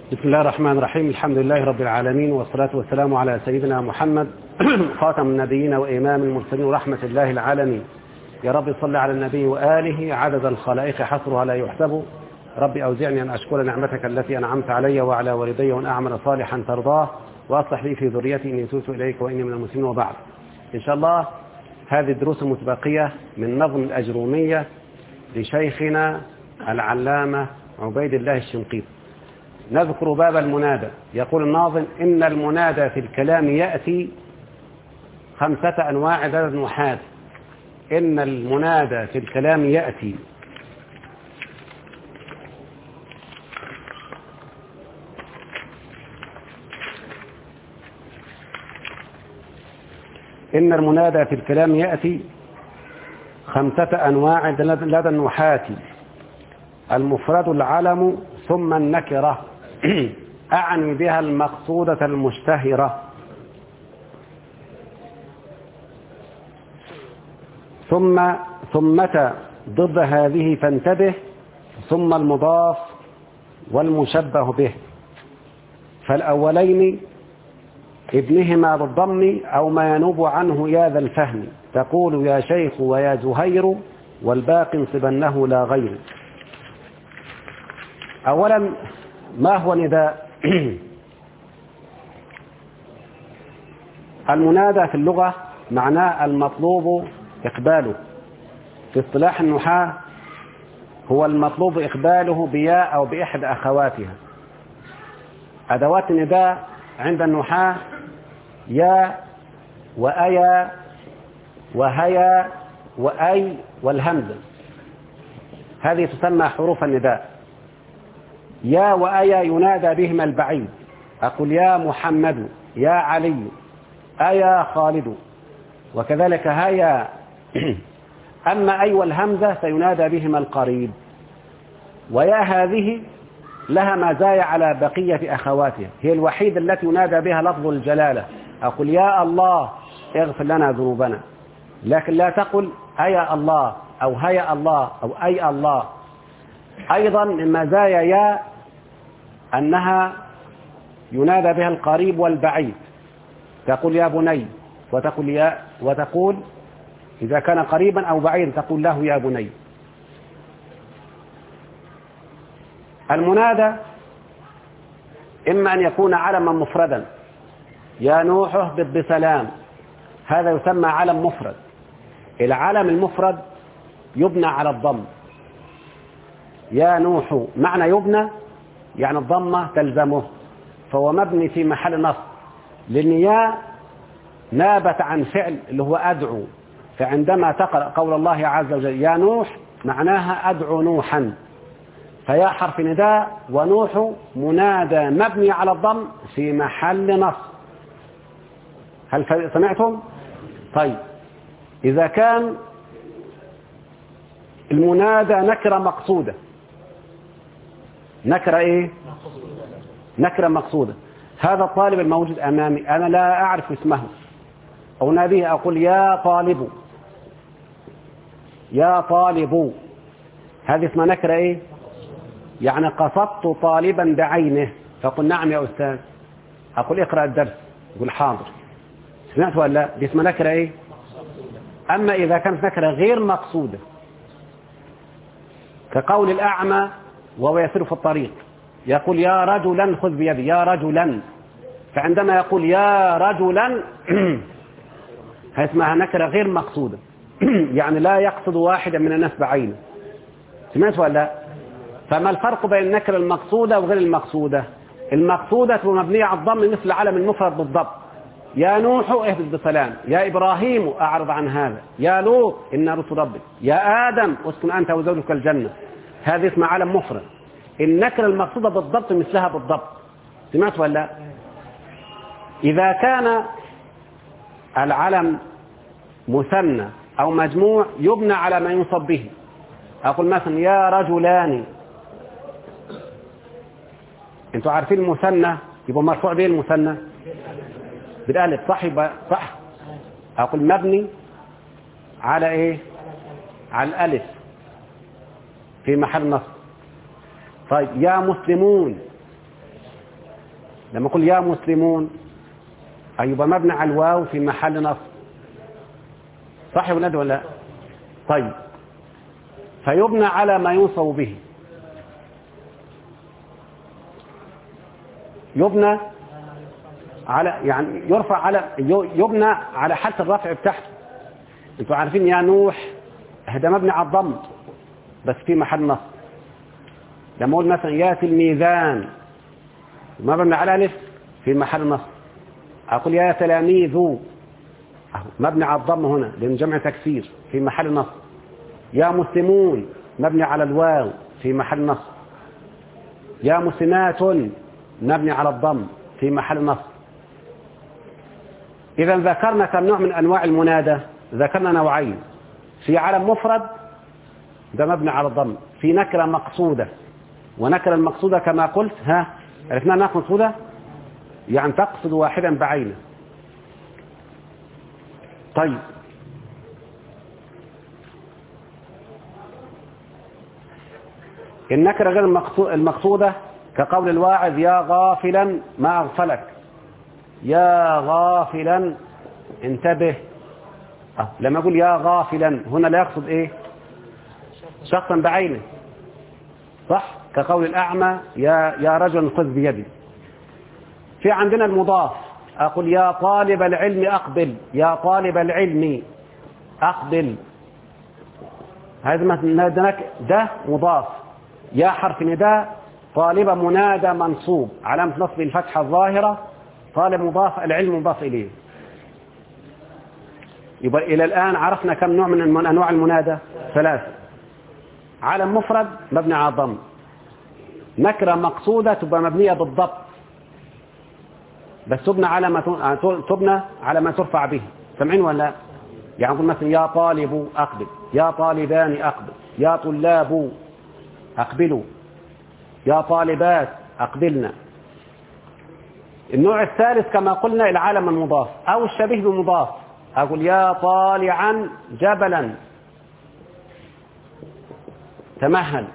بسم الله الرحمن الرحيم الحمد لله رب العالمين والصلاة والسلام على سيدنا محمد خاتم النبيين وإمام المرسلين ورحمة الله العالمين يا رب صل على النبي وآله عدد الخلائق حصرها لا يحسب ربي أوزعني أن أشكر نعمتك التي أنعمت علي وعلى والدي وأن أعمل صالحا ترضاه وأصلح لي في ذريتي إني توت إليك وإني من المسلمين وبعد إن شاء الله هذه الدروس المتبقية من نظم الأجرومية لشيخنا العلامة عبيد الله الشنقيطي نذكر باب المنادى يقول الناظم إن المنادى في الكلام يأتي خمسة أنواع ذات النحاة إن المنادى في الكلام يأتي إن المنادى في الكلام يأتي خمسة أنواع لدى النحاة المفرد العلم ثم النكرة أعني بها المقصودة المشتهرة ثم ثمة ضد هذه فانتبه ثم المضاف والمشبه به فالأولين ابنهما بالضم أو ما ينوب عنه يا ذا الفهم تقول يا شيخ ويا زهير والباقي انصبنه لا غير أولا ما هو نداء المنادى في اللغة معناه المطلوب إقباله في اصطلاح النحاة هو المطلوب إقباله بياء أو بإحدى أخواتها أدوات النداء عند النحاة يا وأيا وهيا وأي والهمزة هذه تسمى حروف النداء يا وأيا ينادى بهما البعيد أقول يا محمد يا علي أيا خالد وكذلك هيا أما أي والهمزة سينادى بهما القريب ويا هذه لها مزايا على بقية أخواتها هي الوحيدة التي ينادى بها لفظ الجلالة أقول يا الله اغفر لنا ذنوبنا لكن لا تقل أيا الله أو هيا الله أو أي الله أيضا من مزايا يا أنها ينادى بها القريب والبعيد تقول يا بني وتقول يا وتقول إذا كان قريبا أو بعيدا تقول له يا بني المنادى إما أن يكون علما مفردا يا نوح اهبط بسلام هذا يسمى علم مفرد العلم المفرد يبنى على الضم يا نوح معنى يبنى يعني الضمة تلزمه فهو مبني في محل نصب لأن يا نابت عن فعل اللي هو أدعو فعندما تقرأ قول الله عز وجل يا نوح معناها أدعو نوحا فيا حرف نداء ونوح منادى مبني على الضم في محل نصب هل سمعتم؟ طيب إذا كان المنادى نكرة مقصودة نكرة إيه؟ نكرة مقصودة هذا الطالب الموجود أمامي أنا لا أعرف اسمه أناديه أقول يا طالب يا طالب هذه اسمها نكرة إيه؟ يعني قصدت طالبا بعينه فقل نعم يا أستاذ أقول اقرأ الدرس يقول حاضر سمعت ولا لا دي اسمها نكرة إيه؟ أما إذا كانت نكرة غير مقصودة كقول الأعمى وهو يسير في الطريق يقول يا رجلا خذ بيدي يا رجلا فعندما يقول يا رجلا هي اسمها نكرة غير مقصودة يعني لا يقصد واحدا من الناس بعينه سمعت ولا لا فما الفرق بين النكرة المقصودة وغير المقصودة المقصودة مبنية على الضم مثل علم المفرد بالضبط يا نوح اهبط بسلام يا إبراهيم أعرض عن هذا يا لوط إن رسل ربك يا آدم اسكن أنت وزوجك الجنة هذه اسمها علم مفرد النكرة المقصودة بالضبط مثلها بالضبط سمعت ولا لا إذا كان العلم مثنى أو مجموع يبنى على ما ينصب به أقول مثلا يا رجلان انتوا عارفين المثنى يبقى مرفوع به المثنى بالالف صح يبقى صح اقول مبني على ايه على الالف في محل نصب طيب يا مسلمون لما أقول يا مسلمون أيوب مبني على الواو في محل نصب صح يا ولاد ولا لا؟ طيب فيبنى على ما ينصب به يبنى على يعني يرفع على يبنى على حالة الرفع بتاعته انتوا عارفين يا نوح هذا مبني على الضم بس في محل نصب لما اقول مثلا ياتي الميزان ما مبني على الف في محل نصب اقول يا تلاميذ مبني على الضم هنا لان جمع تكسير في محل نصب يا مسلمون مبني على الواو في محل نصب يا مسلمات مبني على الضم في محل نصب إذا ذكرنا كم نوع من أنواع المنادى ذكرنا نوعين في علم مفرد ده مبني على الضم في نكرة مقصودة ونكرة المقصودة كما قلت ها عرفنا نكرة مقصودة يعني تقصد واحدا بعينه طيب النكرة غير المقصودة كقول الواعظ يا غافلا ما أغفلك يا غافلا انتبه أه. لما أقول يا غافلا هنا لا يقصد إيه شخصا بعينه صح كقول الأعمى يا, يا رجل خذ بيدي في عندنا المضاف أقول يا طالب العلم أقبل يا طالب العلم أقبل هذا ده مضاف يا حرف نداء طالب منادى منصوب علامة نصب الفتحة الظاهرة طالب مضاف العلم مضاف إليه يبقى إلى الآن عرفنا كم نوع من أنواع المنادى ثلاثة علم مفرد مبني على الضم نكرة مقصودة تبقى مبنية بالضبط بس تبنى على ما تبنى على ما ترفع به سمعين ولا يعني نقول مثلا يا طالب أقبل يا طالبان أقبل يا طلاب أقبلوا يا طالبات أقبلنا النوع الثالث كما قلنا العالم المضاف أو الشبيه بالمضاف أقول يا طالعا جبلا تمهل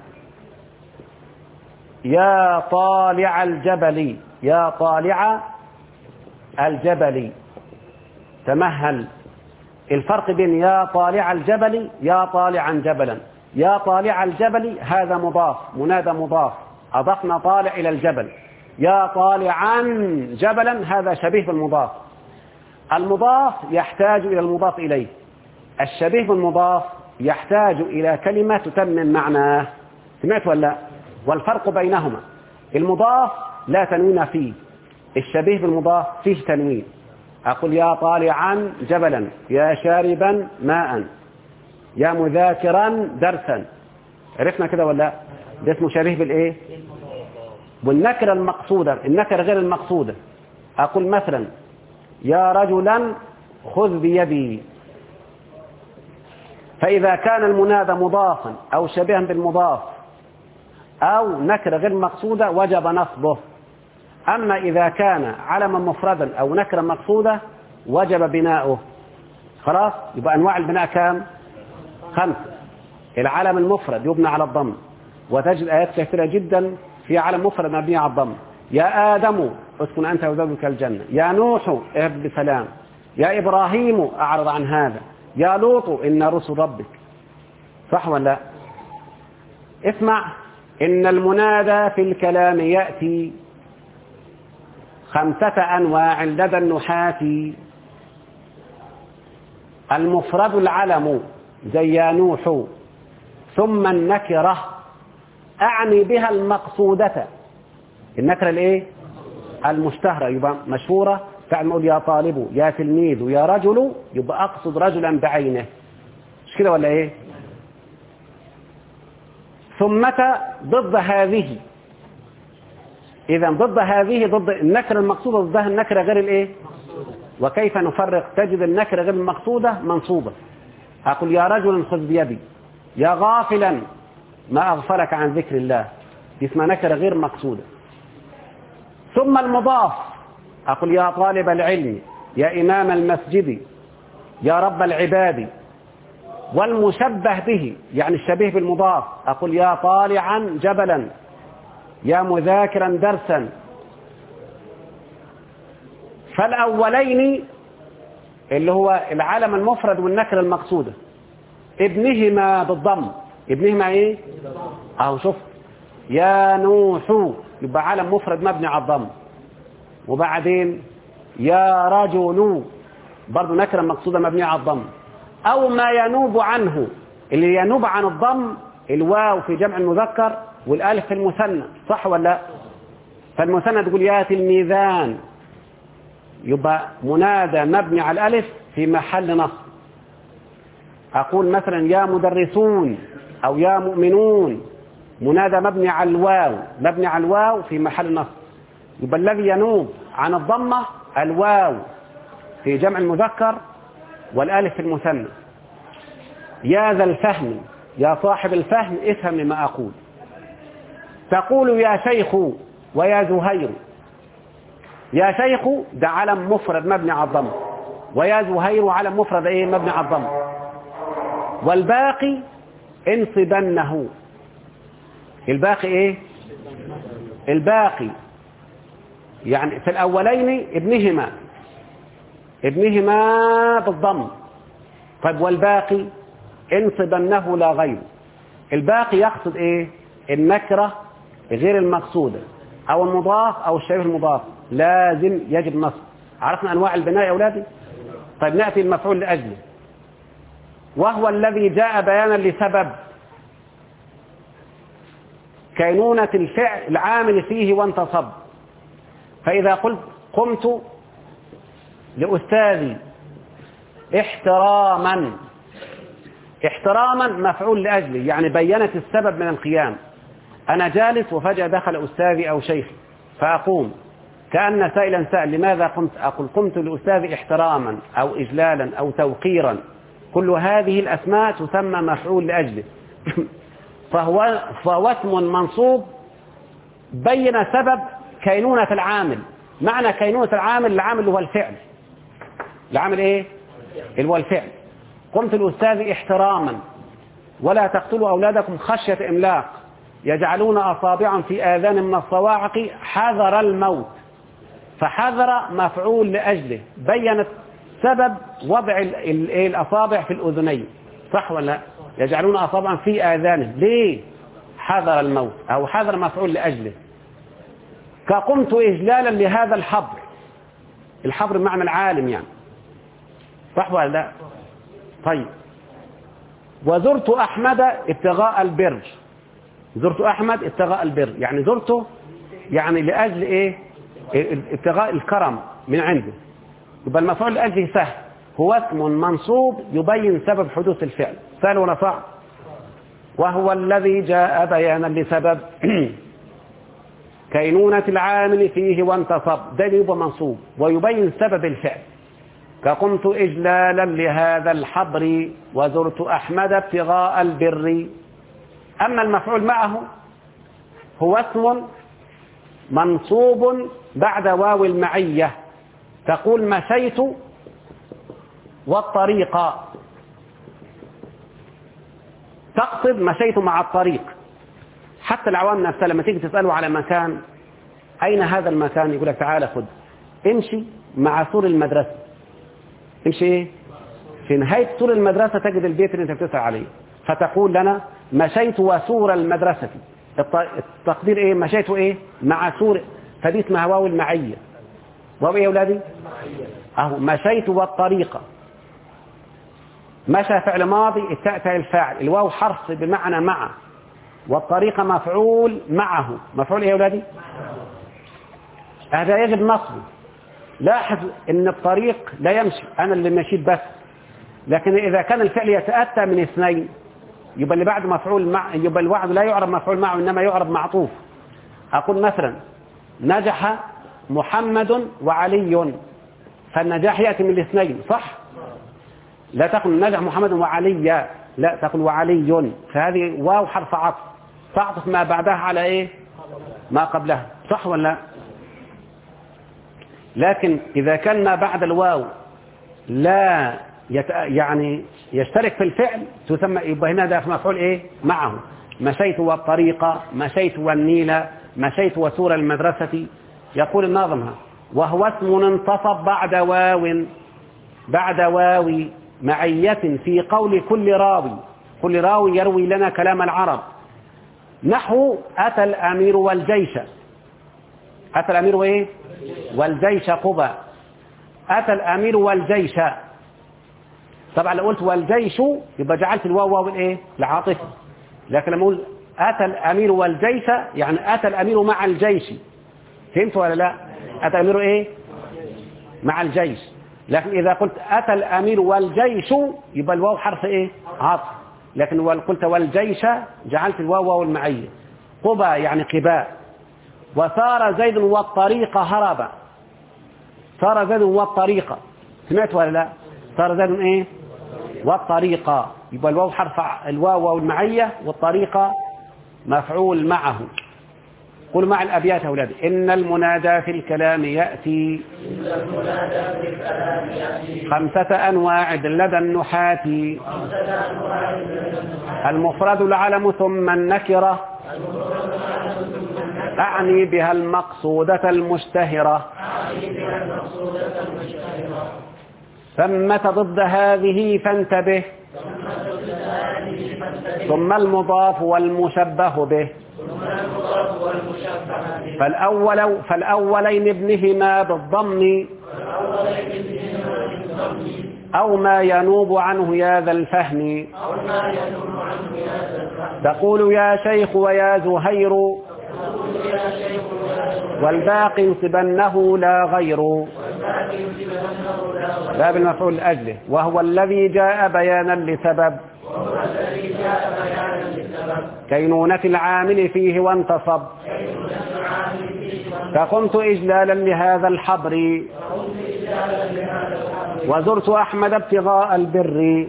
يا طالع الجبل يا طالع الجبل تمهل الفرق بين يا طالع الجبل يا طالعا جبلا يا طالع الجبل هذا مضاف منادى مضاف أضفنا طالع إلى الجبل يا طالعا جبلا هذا شبيه بالمضاف المضاف يحتاج إلى المضاف إليه الشبيه بالمضاف يحتاج إلى كلمة تتمم معناه سمعت ولا والفرق بينهما المضاف لا تنوين فيه الشبيه بالمضاف فيه تنوين أقول يا طالعا جبلا يا شاربا ماء يا مذاكرا درسا عرفنا كده ولا ده اسمه شبيه بالايه والنكره المقصوده النكره غير المقصوده اقول مثلا يا رجلا خذ بيدي فإذا كان المنادى مضافا أو شبيها بالمضاف أو نكرة غير مقصودة وجب نصبه أما إذا كان علما مفردا أو نكرة مقصودة وجب بناؤه خلاص يبقى أنواع البناء كام خمسة العلم المفرد يبنى على الضم وتجد آيات كثيرة جدا في علم مفرد مبني على الضم يا آدم اسكن أنت وزوجك الجنة يا نوح اهب بسلام يا إبراهيم أعرض عن هذا يا لوط إن رسل ربك صح ولا لا اسمع إن المنادى في الكلام يأتي خمسة أنواع لدى النحاة المفرد العلم زي يا نوح ثم النكرة أعني بها المقصودة النكرة الإيه؟ المشتهرة يبقى مشهورة فعل نقول يا طالب يا تلميذ يا رجل يبقى أقصد رجلا بعينه مش كده ولا إيه؟ ثمة ضد هذه إذا ضد هذه ضد النكرة المقصودة ضدها النكرة غير الإيه؟ وكيف نفرق تجد النكرة غير المقصودة منصوبة أقول يا رجل خذ بيدي يا غافلا ما أغفلك عن ذكر الله دي اسمها نكرة غير مقصودة ثم المضاف أقول يا طالب العلم يا إمام المسجد يا رب العباد والمشبه به يعني الشبيه بالمضاف أقول يا طالعا جبلا يا مذاكرا درسا فالأولين اللي هو العالم المفرد والنكرة المقصودة ابنهما بالضم ابنهما ايه اهو شوف يا نوح يبقى عالم مفرد مبني على الضم وبعدين يا رجل برضه نكرة مقصودة مبنية على الضم أو ما ينوب عنه اللي ينوب عن الضم الواو في جمع المذكر والالف في المثنى صح ولا لا فالمثنى تقول يا تلميذان يبقى منادى مبني على الالف في محل نصب اقول مثلا يا مدرسون او يا مؤمنون منادى مبني على الواو مبني على الواو في محل نصب يبقى الذي ينوب عن الضمه الواو في جمع المذكر والالف في المثنى يا ذا الفهم يا صاحب الفهم افهم لما أقول تقول يا شيخ ويا زهير يا شيخ ده علم مفرد مبني على الضم ويا زهير علم مفرد ايه مبني على الضم والباقي انصبنه الباقي ايه الباقي يعني في الاولين ابنهما ابنهما بالضم طيب والباقي انصبنه لا غير الباقي يقصد ايه النكرة غير المقصودة او المضاف او الشبيه المضاف لازم يجب نصب عرفنا انواع البناء يا اولادي طيب نأتي المفعول لأجله وهو الذي جاء بيانا لسبب كينونة الفعل العامل فيه وانتصب فإذا قلت قمت لأستاذي احتراما احتراما مفعول لأجله يعني بينت السبب من القيام أنا جالس وفجأة دخل أستاذي أو شيخي فأقوم كأن سائلا سأل لماذا قمت أقول قمت لأستاذي احتراما أو إجلالا أو توقيرا كل هذه الأسماء تسمى مفعول لأجله فهو, فهو اسم منصوب بين سبب كينونة العامل معنى كينونة العامل العامل هو الفعل العامل ايه اللي هو الفعل قمت الأستاذ احتراما ولا تقتلوا أولادكم خشية إملاق يجعلون أصابعا في آذان من الصواعق حذر الموت فحذر مفعول لأجله بينت سبب وضع الأصابع في الأذنين صح ولا لا يجعلون أصابعا في آذانهم ليه حذر الموت أو حذر مفعول لأجله كقمت إجلالا لهذا الحبر الحبر معنى العالم يعني صح ولا لا طيب وزرت أحمد ابتغاء البر زرت أحمد ابتغاء البر يعني زرته يعني لأجل إيه ابتغاء الكرم من عنده يبقى المفعول لأجله سهل هو اسم منصوب يبين سبب حدوث الفعل سهل ولا صعب وهو الذي جاء بيانا لسبب كينونة العامل فيه وانتصب ده يبقى منصوب ويبين سبب الفعل كقمت إجلالا لهذا الحبر وزرت أحمد ابتغاء البر أما المفعول معه هو اسم منصوب بعد واو المعية تقول مشيت والطريق تقصد مشيت مع الطريق حتى العوام نفسها لما تيجي تسأله على مكان أين هذا المكان يقول لك تعالى خذ امشي مع سور المدرسة امشي ايه في نهاية سور المدرسة تجد البيت اللي انت بتسعى عليه فتقول لنا مشيت وسور المدرسة التقدير ايه مشيت ايه مع سور فدي اسمها واو المعية واو ايه يا اولادي اهو مشيت والطريقة مشى فعل ماضي التاء الفاعل الواو حرف بمعنى مع والطريقة مفعول معه مفعول ايه يا اولادي هذا يجب نصبه لاحظ ان الطريق لا يمشي انا اللي مشيت بس لكن اذا كان الفعل يتأتى من اثنين يبقى اللي بعد مفعول مع يبقى الوعد لا يعرب مفعول معه انما يعرب معطوف اقول مثلا نجح محمد وعلي فالنجاح يأتي من الاثنين صح لا تقل نجح محمد وعلي لا تقل وعلي فهذه واو حرف عطف تعطف ما بعدها على ايه ما قبلها صح ولا لا لكن إذا كان ما بعد الواو لا يت... يعني يشترك في الفعل تسمى يبقى هنا ده مفعول ايه معه مشيت والطريقة مشيت والنيل مشيت وسور المدرسة يقول الناظم وهو اسم انتصب بعد واو بعد واو معية في قول كل راوي كل راوي يروي لنا كلام العرب نحو أتى الأمير والجيش أتى الأمير وإيه والجيش قبى أتى الأمير والجيش طبعا لو قلت والجيش يبقى جعلت الواو واو الايه العاطفه لكن لما اقول اتى الامير والجيش يعني اتى الامير مع الجيش فهمت ولا لا اتى الامير ايه مع الجيش لكن اذا قلت اتى الامير والجيش يبقى الواو حرف ايه عاطف لكن لو قلت والجيش جعلت الواو واو المعيه قبى يعني قباء وسار زيد والطريق هرب سار زيد والطريق سمعت ولا لا صار زيد ايه والطريقة يبقى الواو حرف الواو واو المعية والطريقة مفعول معه قل مع الأبيات أولادي إن المنادى في الكلام يأتي خمسة أنواع لدى النحاة المفرد العلم ثم النكرة أعني بها المقصودة المشتهرة ثمة ضد هذه فانتبه ثم المضاف والمشبه به فالأول فالأولين ابنهما بالضم أو ما ينوب عنه يا ذا الفهم تقول يا شيخ ويا زهير والباقي انصبنه لا غير باب المفعول لأجله وهو الذي جاء بيانا لسبب كينونة العامل فيه وانتصب فقمت إجلالا لهذا الحبر وزرت أحمد ابتغاء البر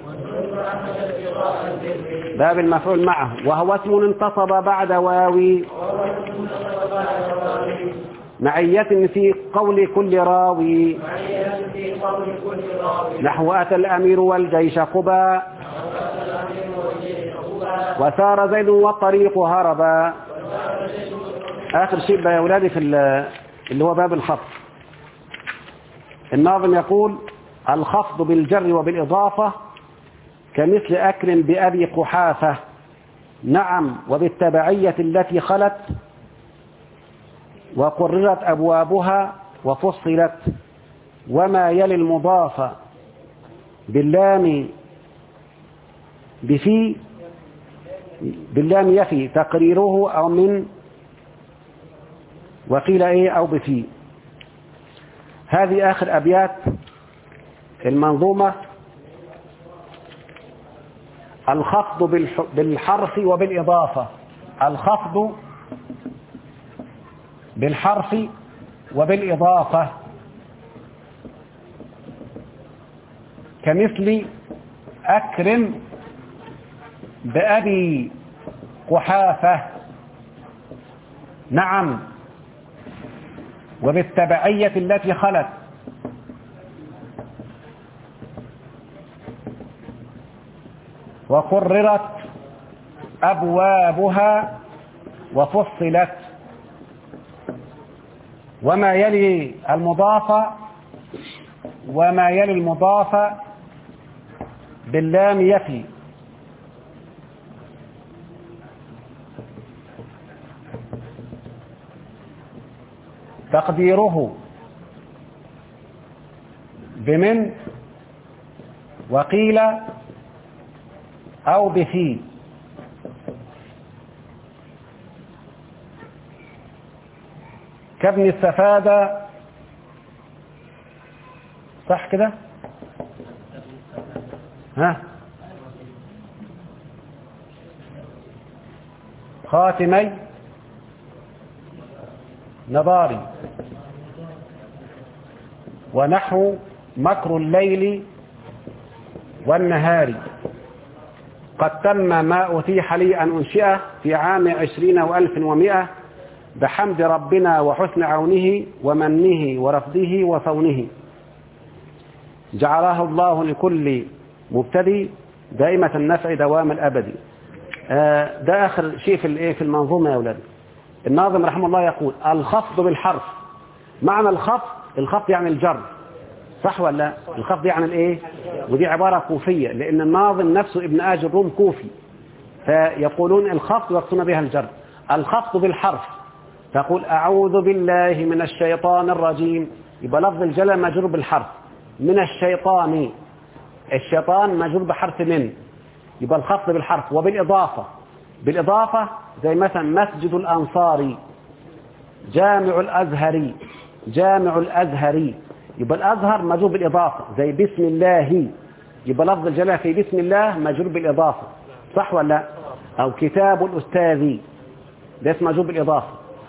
باب المفعول معه وهو اسم انتصب بعد واوي معية في قول كل راوي نحو أتى الأمير والجيش قبا وسار زيد والطريق هربا آخر شيء بقى يا أولادي في اللي هو باب الخفض الناظم يقول الخفض بالجر وبالإضافة كمثل أكرم بأبي قحافة نعم وبالتبعية التي خلت وقررت أبوابها وفصلت وما يلي المضاف باللام بفي باللام يفي تقريره أو من وقيل إيه أو بفي هذه آخر أبيات المنظومة الخفض بالحرف وبالإضافة الخفض بالحرف وبالإضافة كمثل أكرم بأبي قحافة نعم وبالتبعية التي خلت وقررت أبوابها وفصلت وما يلي المضاف وما يلي المضاف باللام يفي تقديره بمن وقيل أو بفي كابن السفادة صح كده ها خاتمي نضاري ونحو مكر الليل والنهار قد تم ما أتيح لي أن أنشئه في عام عشرين وألف ومئة بحمد ربنا وحسن عونه ومنه ورفضه وصونه جعله الله لكل مبتدي دائمة النفع دوام الأبدي آه ده آخر شيء في الايه في المنظومة يا أولاد الناظم رحمه الله يقول الخفض بالحرف معنى الخفض الخفض يعني الجر صح ولا لا الخفض يعني الايه ودي عبارة كوفية لان الناظم نفسه ابن آج الروم كوفي فيقولون الخفض ويقصون بها الجر الخفض بالحرف تقول أعوذ بالله من الشيطان الرجيم يبقى لفظ الجلال مجرور بالحرف من الشيطان الشيطان مجرور بحرف من يبقى الخفض بالحرف وبالإضافة بالإضافة زي مثلا مسجد الأنصاري جامع الأزهري جامع الأزهري يبقى الأزهر مجرور بالإضافة زي بسم الله يبقى لفظ الجلالة في بسم الله مجرور بالإضافة صح ولا لا أو كتاب الأستاذ ده اسمه مجرور بالإضافة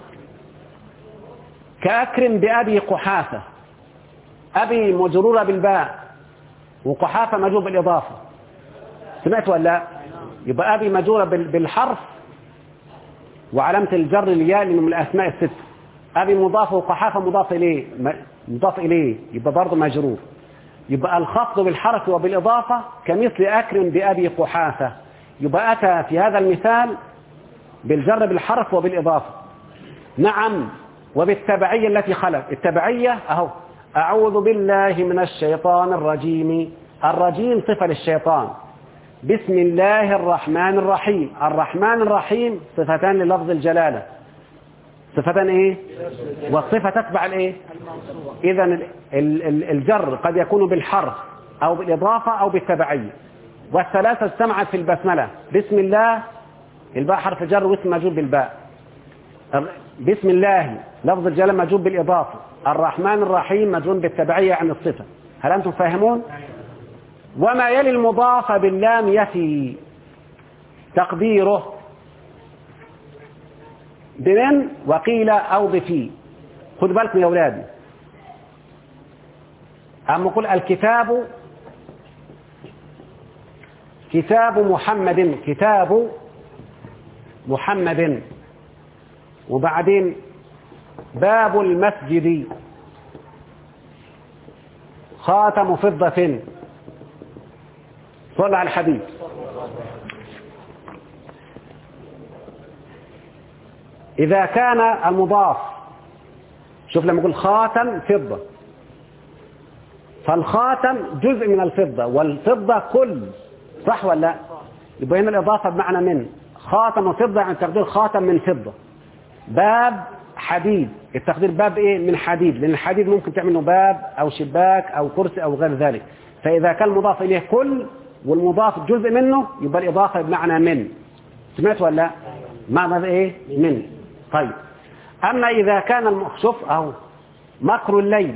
كأكرم بأبي قحافة أبي مجرورة بالباء وقحافة مجرور بالإضافة سمعت ولا لا يبقى أبي مجرورة بالحرف وعلامة الجر الياء لأنه من الأسماء الست أبي مضاف وقحافة مضاف إليه مضاف إليه يبقى برضه مجرور يبقى الخفض بالحرف وبالإضافة كمثل أكرم بأبي قحافة يبقى أتى في هذا المثال بالجر بالحرف وبالإضافة نعم وبالتبعية التي خلت التبعية أهو أعوذ بالله من الشيطان الرجيم الرجيم صفة للشيطان بسم الله الرحمن الرحيم الرحمن الرحيم صفتان للفظ الجلالة صفتان ايه والصفة تتبع الايه اذا الجر قد يكون بالحرف او بالاضافة او بالتبعية والثلاثة اجتمعت في البسملة بسم الله الباء حرف جر واسم مجرور بالباء بسم الله لفظ الجلالة مجرور بالإضافة الرحمن الرحيم مجرور بالتبعية عن الصفة هل أنتم فاهمون وما يلي المضاف باللام يفي تقديره بمن وقيل أو بفي خد بالكم يا أولادي أما قل الكتاب كتاب محمد كتاب محمد وبعدين باب المسجد خاتم فضة صلى على الحبيب إذا كان المضاف شوف لما يقول خاتم فضة فالخاتم جزء من الفضة والفضة كل صح ولا لا يبقى هنا الإضافة بمعنى من خاتم فضة يعني تقدير خاتم من فضة باب حديد التقدير باب ايه من حديد لان الحديد ممكن تعمل باب او شباك او كرسي او غير ذلك فاذا كان المضاف اليه كل والمضاف جزء منه يبقى الاضافه بمعنى من سمعت ولا لا معنى ايه من طيب اما اذا كان الم... شوف اهو مكر الليل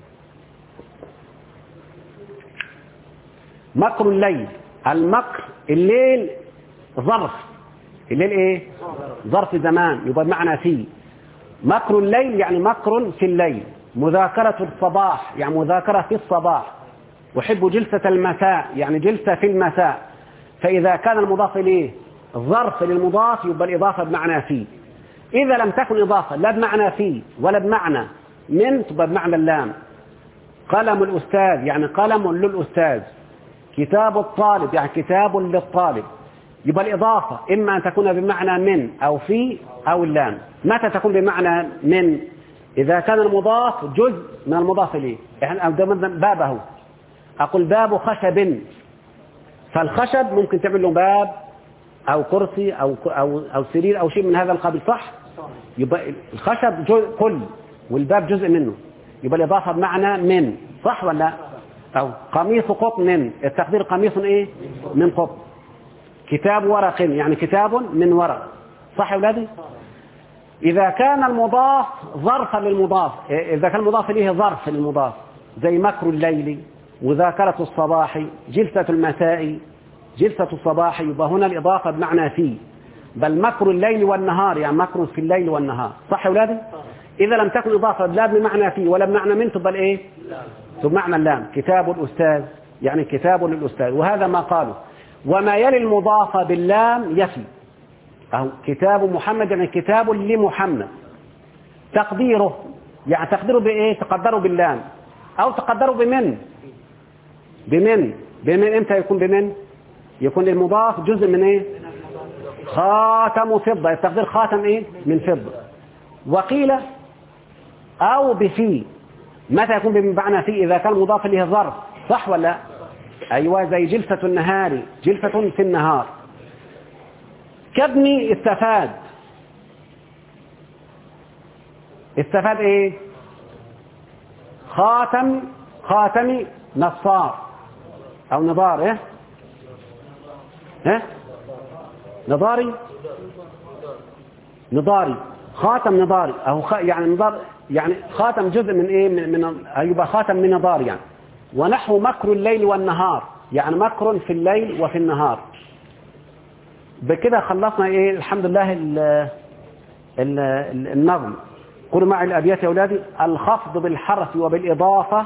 مكر الليل المكر الليل ظرف الليل ايه ظرف زمان يبقى بمعنى فيه مكر الليل يعني مكر في الليل مذاكرة الصباح يعني مذاكرة في الصباح أحب جلسة المساء يعني جلسة في المساء فإذا كان المضاف إليه ظرف للمضاف يبقى الإضافة بمعنى فيه إذا لم تكن إضافة لا بمعنى فيه ولا بمعنى من تبقى بمعنى اللام قلم الأستاذ يعني قلم للأستاذ كتاب الطالب يعني كتاب للطالب يبقى الإضافة إما أن تكون بمعنى من أو في أو اللام متى تكون بمعنى من إذا كان المضاف جزء من المضاف إليه يعني بابه أقول باب خشب فالخشب ممكن تعمل له باب أو كرسي أو أو أو سرير أو شيء من هذا القبيل صح؟ يبقى الخشب جزء كل والباب جزء منه يبقى الإضافة بمعنى من صح ولا أو قميص قطن التقدير قميص إيه؟ من قطن كتاب ورق يعني كتاب من ورق صح يا أولادي؟ إذا كان المضاف ظرفا للمضاف إذا كان المضاف إليه ظرف للمضاف زي مكر الليل مذاكرة الصباح جلسة المساء جلسة الصباح يبقى هنا الإضافة بمعنى في بل مكر الليل والنهار يعني مكر في الليل والنهار صح يا أولادي؟ إذا لم تكن إضافة لا بمعنى في ولا بمعنى من تبقى إيه؟ تبقى معنى اللام كتاب الأستاذ يعني كتاب للأستاذ وهذا ما قالوا وما يلي المضاف باللام يفي أو كتاب محمد يعني كتاب لمحمد تقديره يعني تقديره بإيه تقدره باللام أو تقدره بمن بمن بمن إمتى يكون بمن يكون المضاف جزء من إيه خاتم فضة التقدير خاتم إيه من فضة وقيل أو بفي متى يكون بمعنى في إذا كان مضاف إليه ظرف صح ولا لا؟ أيوة زي جلسة النهار جلسة في النهار كابني استفاد استفاد ايه خاتم خاتم نصار او نضار ايه ايه نضاري نضاري خاتم نضاري او خ... يعني نضار يعني خاتم جزء من ايه من, من يبقى خاتم من نضار يعني ونحو مكر الليل والنهار يعني مكر في الليل وفي النهار بكده خلصنا ايه الحمد لله ال ال النظم قولوا معي الابيات يا اولادي الخفض بالحرف وبالاضافه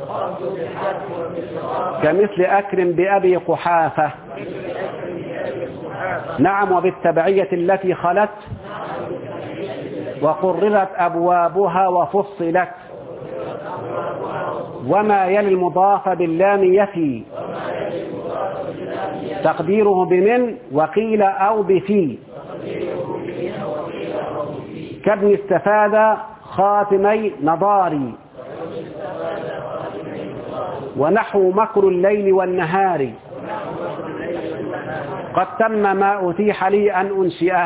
كمثل اكرم بابي قحافه نعم وبالتبعيه التي خلت وقررت ابوابها وفصلت وما يلي المضاف باللام يفي تقديره بمن وقيل أو بفي كابن استفاد خاتمي نضاري ونحو مكر الليل والنهار قد تم ما أتيح لي أن أنشئه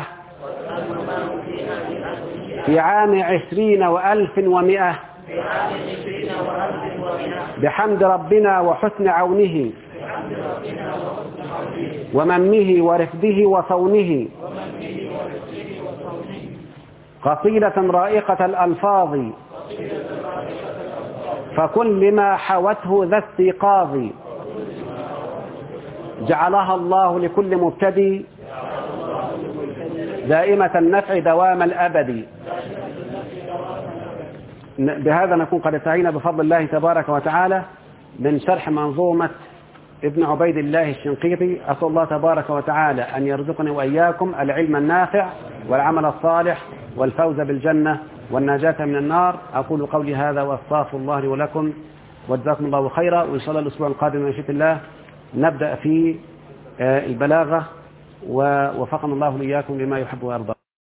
في عام عشرين وألف ومئة بحمد ربنا وحسن عونه ومنه ورفده وصونه قصيدة رائقة الألفاظ فكن لما حوته ذا استيقاظ جعلها الله لكل مبتدي دائمة النفع دوام الأبد بهذا نكون قد انتهينا بفضل الله تبارك وتعالى من شرح منظومة ابن عبيد الله الشنقيطي أسأل الله تبارك وتعالى أن يرزقني وإياكم العلم النافع والعمل الصالح والفوز بالجنة والنجاة من النار أقول قولي هذا وأستغفر الله لي ولكم وجزاكم الله خيرا وإن شاء الله الأسبوع القادم إن شاء الله نبدأ في البلاغة ووفقنا الله لإياكم لما يحب ويرضى